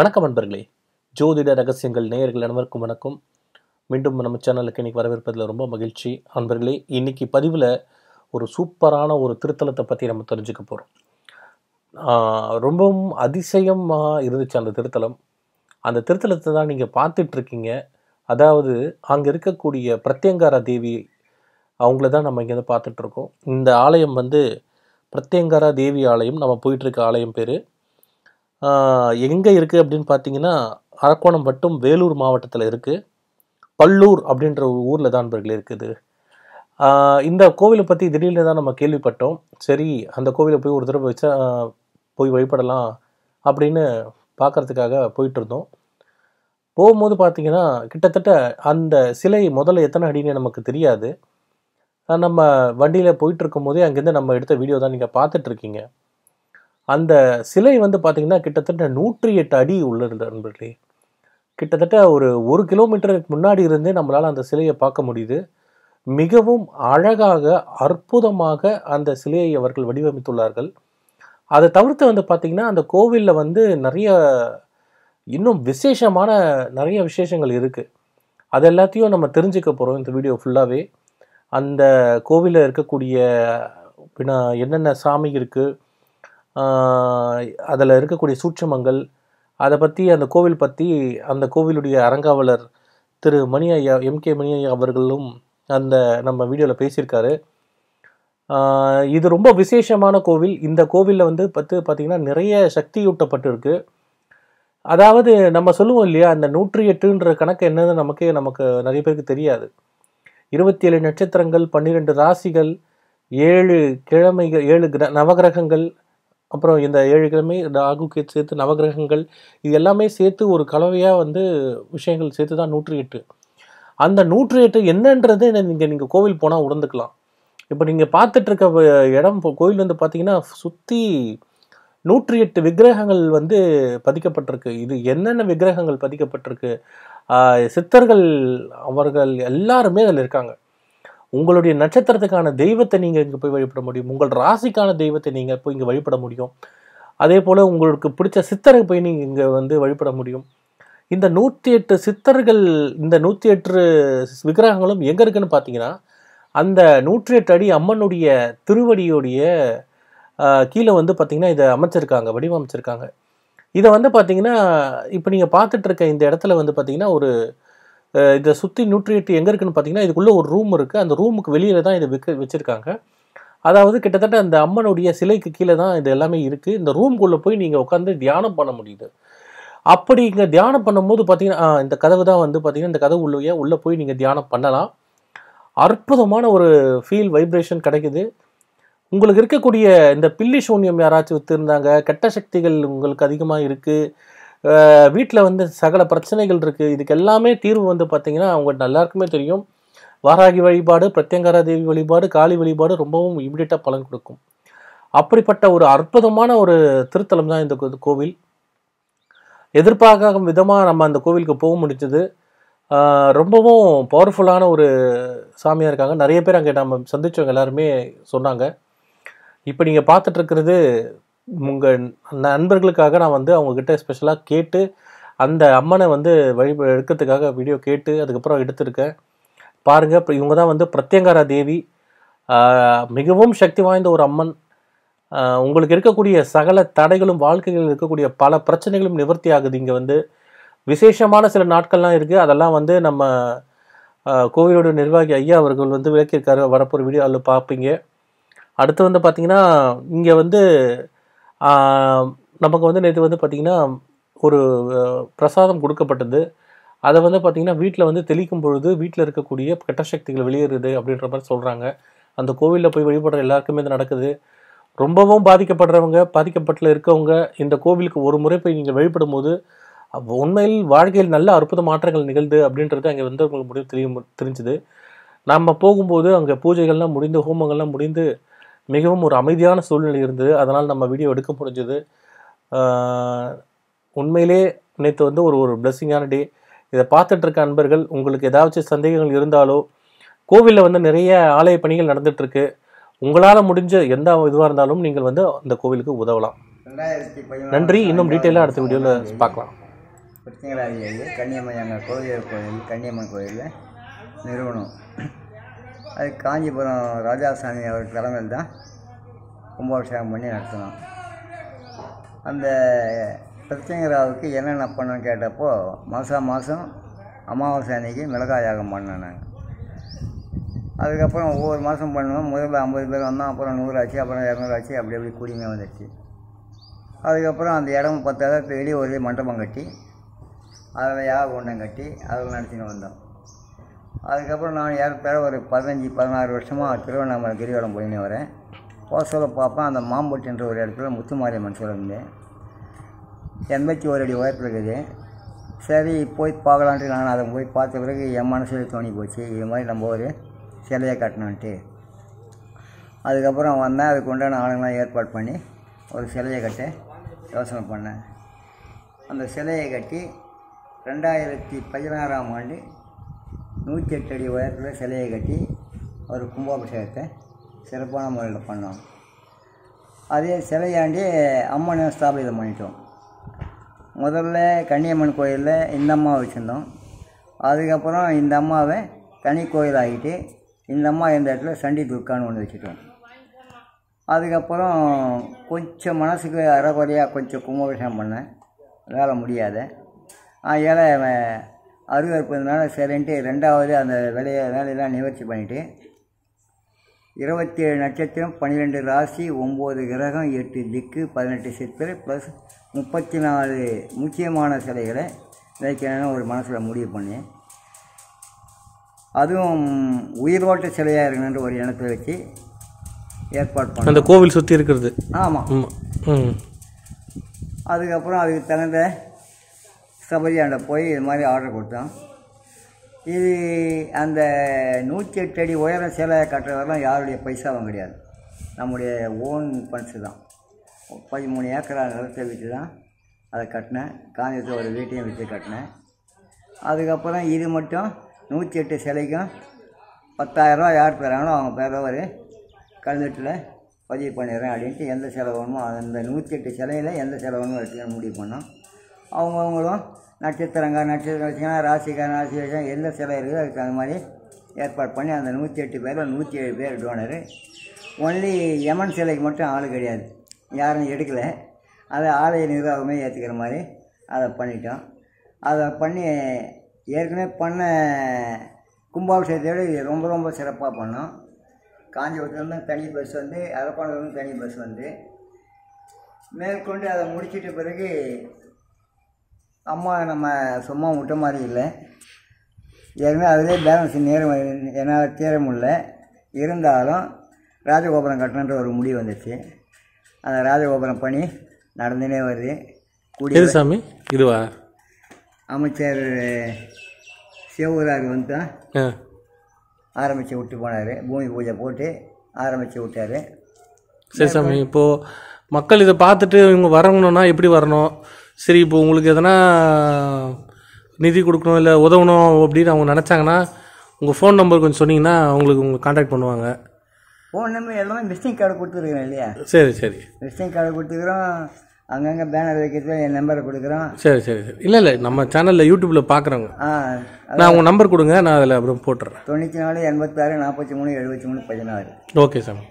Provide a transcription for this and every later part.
வணக்கம் நண்பர்களே ஜோதிட ரகசியங்கள் நேயர்கள் அனைவருக்கும் வணக்கம் மீண்டும் நம்ம சேனலுக்கு இன்னைக்கு வரவேற்பதில் ரொம்ப மகிழ்ச்சி நண்பர்களே இன்னைக்கு பதிவில் ஒரு சூப்பரான ஒரு திருத்தலத்தை பற்றி நம்ம தெரிஞ்சுக்க போகிறோம் ரொம்பவும் அதிசயமாக இருந்துச்சு அந்த திருத்தலம் அந்த திருத்தலத்தை தான் நீங்கள் பார்த்துட்டு இருக்கீங்க அதாவது அங்கே இருக்கக்கூடிய பிரத்யங்காரா தேவி அவங்கள தான் நம்ம இங்கேருந்து பார்த்துட்டு இருக்கோம் இந்த ஆலயம் வந்து பிரத்யங்காரா தேவி ஆலயம் நம்ம போயிட்டு இருக்க ஆலயம் பேர் எங்கே இருக்குது அப்படின்னு பார்த்தீங்கன்னா அரக்கோணம் வட்டம் வேலூர் மாவட்டத்தில் இருக்குது பல்லூர் அப்படின்ற ஒரு ஊரில் தான் நண்பர்களே இருக்குது ஆஹ் இந்த கோவிலை பற்றி திடீர்னு தான் நம்ம கேள்விப்பட்டோம் சரி அந்த கோவிலை போய் ஒரு தடவை வச்சா போய் வழிபடலாம் அப்படின்னு பார்க்கறதுக்காக போயிட்டு இருந்தோம் போகும்போது பார்த்தீங்கன்னா கிட்டத்தட்ட அந்த சிலை முதல்ல எத்தனை அடின்னு நமக்கு தெரியாது ஆஹ் நம்ம வண்டியில் போயிட்டு இருக்கும்போதே அங்கேருந்து நம்ம எடுத்த வீடியோ தான் நீங்கள் பார்த்துட்டு இருக்கீங்க அந்த சிலை வந்து பார்த்தீங்கன்னா கிட்டத்தட்ட நூற்றி எட்டு அடி உள்ள இருந்த நண்பர்களே கிட்டத்தட்ட ஒரு ஒரு கிலோமீட்டருக்கு முன்னாடி இருந்தே நம்மளால் அந்த சிலையை பார்க்க முடியுது மிகவும் அழகாக அற்புதமாக அந்த சிலையை அவர்கள் வடிவமைத்துள்ளார்கள் அதை தவிர்த்து வந்து பார்த்திங்கன்னா அந்த கோவிலில் வந்து நிறைய இன்னும் விசேஷமான நிறைய விசேஷங்கள் இருக்குது அது எல்லாத்தையும் நம்ம தெரிஞ்சுக்க போகிறோம் இந்த வீடியோ ஃபுல்லாகவே அந்த கோவிலில் இருக்கக்கூடிய பின்ன என்னென்ன சாமி இருக்குது அதில் இருக்கக்கூடிய சூட்சமங்கள் அதை பற்றி அந்த கோவில் பற்றி அந்த கோவிலுடைய அறங்காவலர் திரு மணி ஐயா எம்கே மணி ஐயா அவர்களும் அந்த நம்ம வீடியோவில் பேசியிருக்காரு ஆஹ் இது ரொம்ப விசேஷமான கோவில் இந்த கோவிலில் வந்து பத்து பார்த்திங்கன்னா நிறைய சக்தியூட்டப்பட்டிருக்கு அதாவது நம்ம சொல்லுவோம் இல்லையா அந்த நூற்றி எட்டுன்ற கணக்கு என்னது நமக்கே நமக்கு நிறைய பேருக்கு தெரியாது இருபத்தி ஏழு நட்சத்திரங்கள் பன்னிரெண்டு ராசிகள் ஏழு கிழமைகள் ஏழு கிர நவகிரகங்கள் அப்புறம் இந்த ஏழு கிழமை ராகுக்கு சேர்த்து நவகிரகங்கள் இது எல்லாமே சேர்த்து ஒரு கலவையாக வந்து விஷயங்கள் சேர்த்து தான் நூற்றி எட்டு அந்த நூற்றி எட்டு என்னன்றது நீங்கள் நீங்கள் கோவில் போனால் உணர்ந்துக்கலாம் இப்போ நீங்கள் பார்த்துட்டு இருக்க வ- இடம் இப்போ கோவில் வந்து பார்த்தீங்கன்னா சுற்றி நூற்றி எட்டு விக்கிரகங்கள் வந்து பதிக்கப்பட்டிருக்கு இது என்னென்ன விக்கிரகங்கள் பதிக்கப்பட்டிருக்கு ஆஹ் சித்தர்கள் அவர்கள் எல்லாருமே அதில் இருக்காங்க உங்களுடைய நட்சத்திரத்துக்கான தெய்வத்தை நீங்கள் இங்கே போய் வழிபட முடியும் உங்கள் ராசிக்கான தெய்வத்தை நீங்கள் போய் இங்கே வழிபட முடியும் அதே போல் உங்களுக்கு பிடிச்ச சித்தரை போய் நீங்கள் இங்கே வந்து வழிபட முடியும் இந்த நூற்றி எட்டு சித்தர்கள் இந்த நூற்றி எட்டு விக்கிரகங்களும் எங்கே இருக்குன்னு பார்த்தீங்கன்னா அந்த நூற்றி எட்டு அடி அம்மனுடைய திருவடியுடைய ஆஹ், கீழே வந்து பார்த்தீங்கன்னா இதை அமைச்சிருக்காங்க வடிவமைச்சிருக்காங்க இதை வந்து பார்த்தீங்கன்னா இப்போ நீங்கள் பார்த்துட்டு இருக்க இந்த இடத்துல வந்து பார்த்தீங்கன்னா ஒரு அஹ், இதை சுற்றி நூற்றி எட்டு எங்கே இருக்குன்னு பார்த்தீங்கன்னா இதுக்குள்ளே ஒரு ரூம் இருக்குது அந்த ரூமுக்கு வெளியில தான் இதை விற்க வச்சுருக்காங்க அதாவது கிட்டத்தட்ட அந்த அம்மனுடைய சிலைக்கு கீழே தான் இது எல்லாமே இருக்குது இந்த ரூம்குள்ளே போய் நீங்கள் உட்காந்து தியானம் பண்ண முடியுது அப்படி இங்கே தியானம் பண்ணும்போது பார்த்தீங்கன்னா ஆ, இந்த கதவு தான் வந்து பார்த்தீங்கன்னா இந்த கதவு உள்ளே உள்ளே போய் நீங்கள் தியானம் பண்ணலாம் அற்புதமான ஒரு ஃபீல் வைப்ரேஷன் கிடைக்குது உங்களுக்கு இருக்கக்கூடிய இந்த பில்லி சூன்யம் யாராச்சும் விற்றுருந்தாங்க கெட்ட சக்திகள் உங்களுக்கு அதிகமாக இருக்குது வீட்டில் வந்து சகல பிரச்சனைகள் இருக்குது இதுக்கு எல்லாமே தீர்வு வந்து பார்த்தீங்கன்னா அவங்க எல்லாருக்குமே தெரியும் வாராகி வழிபாடு பிரத்யங்காரா தேவி வழிபாடு காளி வழிபாடு ரொம்பவும் இமிடியட்டாக பலன் கொடுக்கும் அப்படிப்பட்ட ஒரு அற்புதமான ஒரு திருத்தலம் தான் இந்த கோ- கோவில் எதிர்பார்க்காத விதமாக நம்ம அந்த கோவிலுக்கு போக முடிஞ்சது ஆஹ் ரொம்பவும் பவர்ஃபுல்லான ஒரு சாமியாக இருக்காங்க நிறைய பேர் அங்கே நம்ம சந்திச்சவங்க எல்லாருமே சொன்னாங்க இப்போ நீங்கள் பார்த்துட்டு இருக்கிறது உங்கள் நண்பர்களுக்காக நான் வந்து அவங்கக்கிட்ட ஸ்பெஷலாக கேட்டு அந்த அம்மனை வந்து வழி எடுக்கிறதுக்காக வீடியோ கேட்டு அதுக்கப்புறம் எடுத்திருக்கேன் பாருங்கள் இப்போ இவங்க தான் வந்து பிரத்யங்காரா தேவி ஆஹ் மிகவும் சக்தி வாய்ந்த ஒரு அம்மன் ஆஹ் உங்களுக்கு இருக்கக்கூடிய சகல தடைகளும் வாழ்க்கையில் இருக்கக்கூடிய பல பிரச்சனைகளும் நிவர்த்தி ஆகுது இங்கே வந்து விசேஷமான சில நாட்கள்லாம் இருக்குது அதெல்லாம் வந்து நம்ம ஆஹ் கோவிலோட நிர்வாகி ஐயா அவர்கள் வந்து விளக்கியிருக்காரு வரப்போகிற வீடியோ அதில் பார்ப்பீங்க அடுத்து வந்து பார்த்திங்கன்னா இங்கே வந்து ஆஹ் நமக்கு வந்து நேற்று வந்து பார்த்திங்கன்னா ஒரு அஹ், பிரசாதம் கொடுக்கப்பட்டது அதை வந்து பார்த்திங்கன்னா வீட்டில் வந்து தெளிக்கும் பொழுது வீட்டில் இருக்கக்கூடிய கெட்ட சக்திகள் வெளியேறுது அப்படின்ற மாதிரி சொல்கிறாங்க அந்த கோவிலில் போய் வழிபடுற எல்லாருக்குமே இது நடக்குது ரொம்பவும் பாதிக்கப்படுறவங்க பாதிக்கப்பட்டுல இருக்கவங்க இந்த கோவிலுக்கு ஒரு முறை போய் நீங்கள் வழிபடும் போது அப்ப உண்மையில் வாழ்க்கையில் நல்ல அற்புத மாற்றங்கள் நிகழ்து அப்படின்றது அங்கே வந்து உங்களுக்கு முடிவு தெரியும் தெரிஞ்சுது நம்ம போகும்போது அங்கே பூஜைகள்லாம் முடிந்து ஹோமங்கள்லாம் முடிந்து மிகவும் ஒரு அமைதியான சூழ்நிலை இருந்தது அதனால் நம்ம வீடியோ எடுக்க முடிஞ்சது உண்மையிலே நேற்று வந்து ஒரு ஒரு பிளெஸ்ஸிங்கான டே இதை பார்த்துட்டு இருக்க அன்பர்கள் உங்களுக்கு ஏதாச்சும் சந்தேகங்கள் இருந்தாலோ கோவிலில் வந்து நிறைய ஆலய பணிகள் நடந்துட்டு இருக்கு உங்களால் முடிஞ்ச எந்த இதுவாக இருந்தாலும் நீங்கள் வந்து அந்த கோவிலுக்கு உதவலாம் ரெண்டாயிரத்தி பதினாறு நன்றி இன்னும் டீட்டெயிலாக அடுத்த வீடியோவில் பார்க்கலாம் பிரச்சனைகளாக கன்னியம்மன் எங்கள் கோவில் கோயில் கன்னியம்மன் கோயிலில் நிறுவனம் அது காஞ்சிபுரம் ராஜாசாமி அவர் தலைமையில் தான் கும்பாபிஷேகம் பண்ணி நடத்தினோம் அந்த பிரத்யங்கராவுக்கு என்னென்ன பண்ணோன்னு கேட்டப்போ மாதம் மாதம் அமாவாசை அன்னைக்கு மிளகாய் யாகம் பண்ணோம் நாங்கள் அதுக்கப்புறம் ஒவ்வொரு மாதம் பண்ணுவோம் முதல்ல ஐம்பது பேர் வந்தோம் அப்புறம் நூறு ஆச்சு அப்புறம் இரநூறு ஆச்சு அப்படி அப்படி கூடியுமே வந்துடுச்சு அதுக்கப்புறம் அந்த இடம் பத்தாத வெளியே ஒரு மண்டபம் கட்டி அதில் யாக குண்டம் கட்டி அதில் நடத்தின்னு வந்தோம் அதுக்கப்புறம் நான் ஏறப்பேற ஒரு பதினஞ்சு பதினாறு வருஷமாக திருவண்ணாமலை கிரிவலம் போயின்னு வரேன் போக சொல்ல பார்ப்பேன் அந்த மாம்பட்டின்ற ஒரு இடத்துல முத்துமாரியம்மன் சொல்லியிருந்தேன் எண்பத்தி ஒரு அடி உயரத்தில் இருக்குது சரி போய் பார்க்கலான்ட்டு நான் அதை போய் பார்த்த பிறகு என் மனசில் தோணி போச்சு இது மாதிரி நம்ம ஒரு சிலையை கட்டணுன்ட்டு அதுக்கப்புறம் வந்தேன் அதுக்கு உண்டான ஆளுங்களாம் ஏற்பாடு பண்ணி ஒரு சிலையை கட்ட யோசனை பண்ணேன் அந்த சிலையை கட்டி ரெண்டாயிரத்தி பதினாறாம் ஆண்டு நூற்றி எட்டு அடி உயரத்தில் சிலையை கட்டி ஒரு கும்பாபிஷேகத்தை சிறப்பான முறையில் பண்ணோம் அதே சிலையாண்டி அம்மனை ஸ்தாபிதம் பண்ணிட்டோம் முதல்ல கன்னியம்மன் கோயிலில் இந்த அம்மா வச்சுருந்தோம் அதுக்கப்புறம் இந்த அம்மாவை தனி கோயில் ஆகிட்டு இந்த அம்மா இந்த இடத்துல சண்டி துர்கான்னு ஒன்று வச்சுட்டோம் அதுக்கப்புறம் கொஞ்சம் மனசுக்கு அறகுறையாக கொஞ்சம் கும்பாபிஷேகம் பண்ணேன் வேலை முடியாத அதனால் அருகற்பதுனால சரின்ட்டு ரெண்டாவது அந்த வேலையை வேலையெல்லாம் நிவர்த்தி பண்ணிவிட்டு இருபத்தி ஏழு நட்சத்திரம் பன்னிரெண்டு ராசி ஒம்பது கிரகம் எட்டு திக்கு பதினெட்டு சித்தர் ப்ளஸ் முப்பத்தி நாலு முக்கியமான சிலைகளை வைக்கணும்னு ஒரு மனசில் முடிவு பண்ணி அதுவும் உயிரோட்ட சிலையாக இருக்கணுன்ற ஒரு எண்ணத்தை வச்சு ஏற்பாடு பண்ணோம் அந்த கோவில் சுற்றி இருக்கிறது ஆமாம் ஆமாம் ம் அதுக்கப்புறம் அதுக்கு தகுந்த சபரியாண்ட போய் இது மாதிரி ஆர்டர் கொடுத்தோம் இது அந்த நூற்றி எட்டு அடி உயரம் சிலை கட்டுறதெல்லாம் யாருடைய பைசாவும் கிடையாது நம்முடைய ஓன் ஃபண்ட்ஸு தான் பதிமூணு ஏக்கரா நிலத்தை விற்று தான் அதை கட்டினேன் காஞ்சிபுரத்தில் ஒரு வீட்டையும் விற்று கட்டினேன் அதுக்கப்புறம் இது மட்டும் நூற்றி எட்டு சிலைக்கும் பத்தாயிரரூவா யார் தராங்களோ அவங்க பேரில் ஒரு கல்வெட்டில் பதிவு பண்ணிடுறேன் அப்படின்ட்டு எந்த செலவு வேணுமோ அந்த நூற்றி எட்டு சிலையில் எந்த செலவு வேணுமோ எடுத்துக்கணும் முடிவு பண்ணோம் அவங்கவுங்களும் நட்சத்திரங்க நட்சத்திரம் வச்சுங்கன்னா ராசிக்கார ராசி வச்சா எந்த சிலை இருக்குதோ அதுக்கு அந்த மாதிரி ஏற்பாடு பண்ணி அந்த நூற்றி எட்டு பேரில் நூற்றி ஏழு பேர் டோனரு ஒன்லி யமன் சிலைக்கு மட்டும் ஆள் கிடையாது யாரும் எடுக்கலை அதை ஆலய நிர்வாகமே ஏற்றுக்கிற மாதிரி அதை பண்ணிட்டோம் அதை பண்ணி ஏற்கனவே பண்ண கும்பாபிஷேகத்தை விட இது ரொம்ப ரொம்ப சிறப்பாக பண்ணோம் காஞ்சிபுரத்துலேருந்து தனி பஸ் வந்து அரப்பாணத்துலேருந்து தனி பஸ் வந்து மேற்கொண்டு அதை முடிச்சிட்ட பிறகு அம்மா நம்ம சும்மா விட்ட மாதிரி இல்லை ஏற்கனவே அதிலே பேலன்ஸ் நேரம் என்னால் தீர முடியல இருந்தாலும் ராஜகோபுரம் கட்டணுன்ற ஒரு முடிவு வந்துச்சு அந்த ராஜகோபுரம் பணி நடந்துனே வருது கூடிய எது சாமி இதுவா அமைச்சர் சிவகுரார் வந்து தான் ஆ ஆரம்பித்து விட்டு போனார் பூமி பூஜை போட்டு ஆரம்பித்து விட்டார் சரி சாமி இப்போது மக்கள் இதை பார்த்துட்டு இவங்க வரணும்னா எப்படி வரணும் சரி இப்போ உங்களுக்கு எதனா நிதி கொடுக்கணும் இல்லை உதவணும் அப்படின்னு அவங்க நினச்சாங்கன்னா உங்கள் ஃபோன் நம்பர் கொஞ்சம் சொன்னீங்கன்னா அவங்களுக்கு உங்களை காண்டாக்ட் பண்ணுவாங்க ஃபோன் நம்பர் எல்லாமே விசிட்டிங் கார்டு கொடுத்துருக்குறேன் இல்லையா சரி சரி விசிட்டிங் கார்டு கொடுத்துக்கிறோம் அங்கங்கே பேனர் வைக்கிறதுல என் நம்பரை கொடுக்குறோம் சரி சரி சரி இல்லை இல்லை நம்ம சேனலில் யூடியூப்பில் பார்க்குறவங்க ஆ நான் உங்கள் நம்பர் கொடுங்க நான் அதில் அப்புறம் போட்டுறேன் தொண்ணூற்றி நாலு எண்பத்தாறு நாற்பத்தி மூணு எழுபத்தி மூணு பதினாறு ஓகே சாமி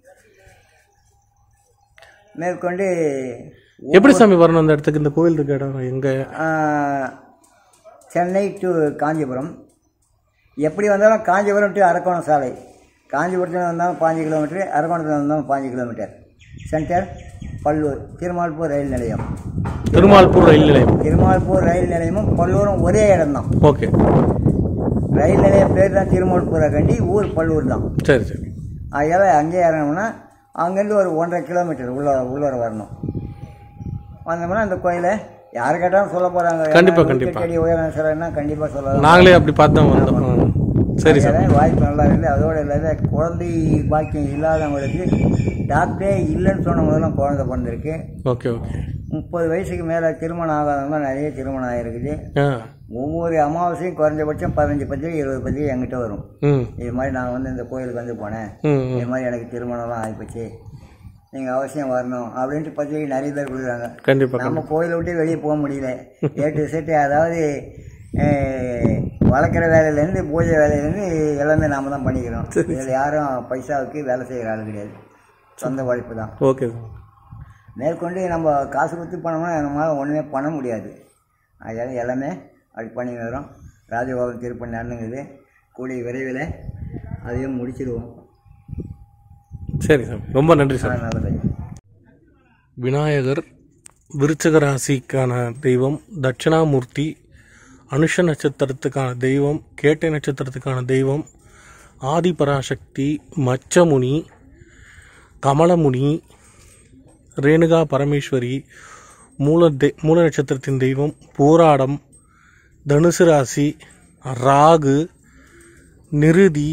மேற்கொண்டு எப்படி சாமி வரணும் அந்த இடத்துக்கு இந்த கோவில் இருக்க இடம் எங்கே ஆ, சென்னை டு காஞ்சிபுரம் எப்படி வந்தாலும் காஞ்சிபுரம் டு அரக்கோணம் சாலை காஞ்சிபுரத்தில் வந்தாலும் பாஞ்சு கிலோமீட்டர் அரக்கோணத்தில் வந்தாலும் பாஞ்சு கிலோமீட்டர் சென்டர் பல்லூர் திருமால்பூர் ரயில் நிலையம் திருமால்பூர் ரயில் நிலையம் திருமால்பூர் ரயில் நிலையமும் பல்லூரும் ஒரே இடம்தான் ஓகே ரயில் நிலையம் பேர் தான் திருமால்பூரை கண்டி ஊர் பல்லூர் தான் சரி சரி அதனால் அங்கே இறங்கணும்னா அங்கேருந்து ஒரு ஒன்றரை கிலோமீட்டர் உள்ள உள்ளர வரணும் வந்தோம்னா அந்த கோயிலை யார் கேட்டாலும் சொல்ல போகிறாங்க கண்டிப்பா, கண்டிப்பா. அடி உயரம் சிலைன்னா கண்டிப்பாக சொல்லலாம் நாங்களே அப்படி பார்த்து தான் வந்தோம் ம். சரி சார் அதனால வாய்ப்பு நல்லா இருக்குது அதோட இல்லாத குழந்தை பாக்கியம் இல்லாதவங்களுக்கு டாக்டரே இல்லைன்னு சொன்ன முதல்லாம் குழந்தை பிறந்திருக்கு ஓகே ஓகே முப்பது வயசுக்கு மேலே திருமணம் ஆகாதவங்க நிறைய திருமணம் ஆகிருக்குது ஆ ஒவ்வொரு அமாவாசையும் குறைஞ்சபட்சம் பதினஞ்சு பத்திரிகை இருபது பத்திரிகை என்கிட்ட வரும் ம் இது மாதிரி நான் வந்து இந்த கோயிலுக்கு வந்து போனேன் ம் ம். இது மாதிரி எனக்கு திருமணம்லாம் ஆகிப்போச்சு நீங்கள் அவசியம் வரணும் அப்படின்ட்டு பத்திரிக்கை நிறைய பேர் கொடுக்குறாங்க கண்டிப்பாக நம்ம கோயிலை விட்டு வெளியே போக முடியல ஏ டு செட்டு அதாவது அஹ், வளர்க்குற வேலையிலேருந்து பூஜை வேலையிலேருந்து எல்லாமே நாம தான் பண்ணிக்கிறோம் இதில் யாரும் பைசாவுக்கு வேலை செய்கிற ஆள் கிடையாது சொந்த உழைப்பு தான் ஓகே சார் மேற்கொண்டு நம்ம காசு கொடுத்து பண்ணோம்னா நம்மளால் ஒன்றுமே பண்ண முடியாது அதனால எல்லாமே அப்படி பண்ணி வரோம் ராஜகோபால் திருப்பணி நடந்துங்குது கூடிய விரைவில் அதையும் முடிச்சிடுவோம் சரி சார் ரொம்ப நன்றி சார் நல்லது விநாயகர் விருச்சக ராசிக்கான தெய்வம் தட்சிணாமூர்த்தி அனுஷ நட்சத்திரத்துக்கான தெய்வம் கேட்டை நட்சத்திரத்துக்கான தெய்வம் ஆதிபராசக்தி மச்சமுனி கமலமுனி ரேணுகா பரமேஸ்வரி மூல தெ மூல நட்சத்திரத்தின் தெய்வம் போராடம் தனுசு ராசி ராகு நிருதி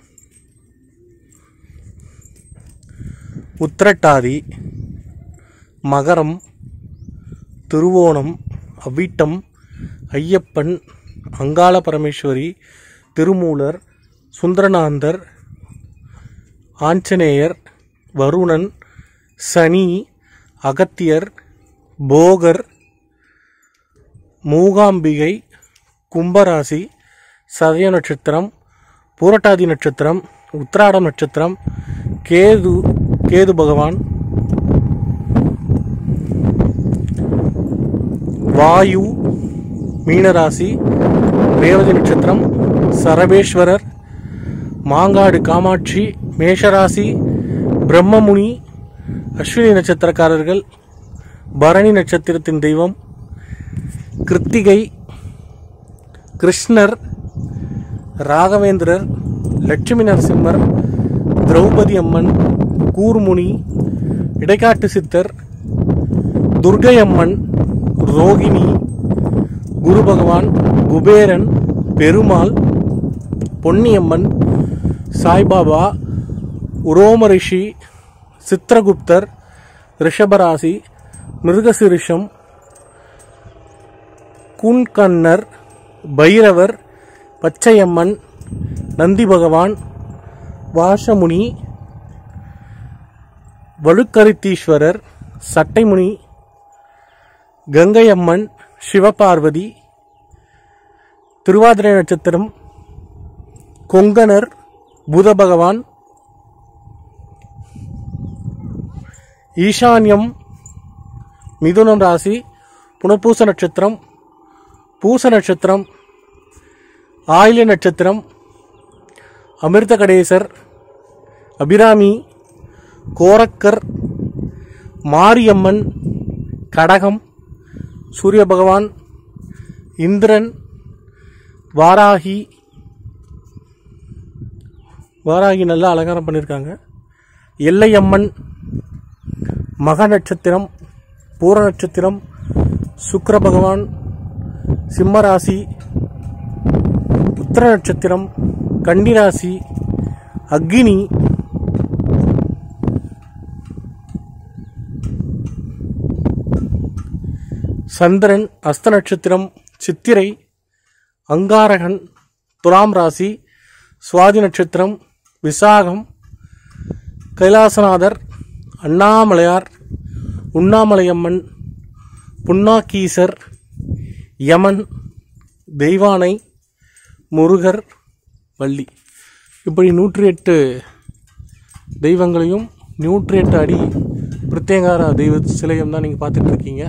உத்திரட்டாதி மகரம் திருவோணம் அவ்விட்டம் ஐயப்பன் அங்காள பரமேஸ்வரி திருமூலர் சுந்தரநாந்தர் ஆஞ்சநேயர் வருணன் சனி அகத்தியர் போகர் மூகாம்பிகை கும்பராசி சதய நட்சத்திரம் பூரட்டாதி நட்சத்திரம் உத்திராடம் நட்சத்திரம் கேது கேது பகவான் வாயு மீனராசி ரேவதி நட்சத்திரம் சரபேஸ்வரர் மாங்காடு காமாட்சி மேஷராசி பிரம்மமுனி அஸ்வினி நட்சத்திரக்காரர்கள் பரணி நட்சத்திரத்தின் தெய்வம் கிருத்திகை கிருஷ்ணர் ராகவேந்திரர் லட்சுமி நரசிம்மர் திரௌபதி அம்மன் கூர்முனி இடைக்காட்டு சித்தர் துர்கை அம்மன் ரோகிணி குரு பகவான் குபேரன் பெருமாள் பொன்னியம்மன் சாய்பாபா உரோமரிஷி சித்திரகுப்தர் ரிஷபராசி மிருகசிரிஷம் கூன்கண்ணர் பைரவர் பச்சையம்மன் நந்தி பகவான் வாசமுனி வலுக்கரித்தீஸ்வரர் சட்டைமுனி கங்கையம்மன் சிவபார்வதி திருவாதிரை நட்சத்திரம் கொங்கணர் புத பகவான் ஈசான்யம் மிதுனம் ராசி புனப்பூச நட்சத்திரம் பூச நட்சத்திரம் ஆயில நட்சத்திரம் அமிர்த கடேசர் அபிராமி கோரக்கர் மாரியம்மன் கடகம் சூரிய பகவான் இந்திரன் வாராகி வாராகி நல்லா அலங்காரம் பண்ணியிருக்காங்க எல்லையம்மன் மக நட்சத்திரம் பூர நட்சத்திரம் சுக்கிர பகவான் சிம்மராசி உத்திர நட்சத்திரம் கன்னிராசி அக்னி சந்திரன் அஸ்த நட்சத்திரம் சித்திரை அங்காரகன் துலாம் ராசி சுவாதி நட்சத்திரம் விசாகம் கைலாசநாதர் அண்ணாமலையார் உண்ணாமலையம்மன் புன்னாக்கீசர் யமன் தெய்வானை முருகர் வள்ளி இப்படி நூற்றி எட்டு தெய்வங்களையும் நூற்றி எட்டு அடி பிரத்யேகார தெய்வ சிலையும் தான் நீங்கள் பார்த்துட்டு இருக்கீங்க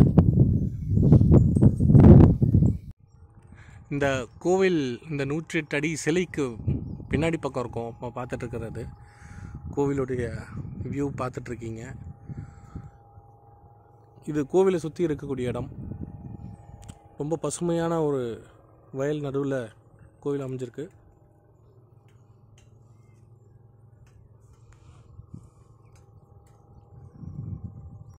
இந்த கோவில் இந்த நூற்றி எட்டு அடி சிலைக்கு பின்னாடி பக்கம் இருக்கும் இப்போ பார்த்துட்டு இருக்கிறது கோவிலுடைய வியூ பார்த்துட்ருக்கீங்க இது கோவிலை சுற்றி இருக்கக்கூடிய இடம் ரொம்ப பசுமையான ஒரு வயல் நடுவில் கோவில் அமைஞ்சிருக்கு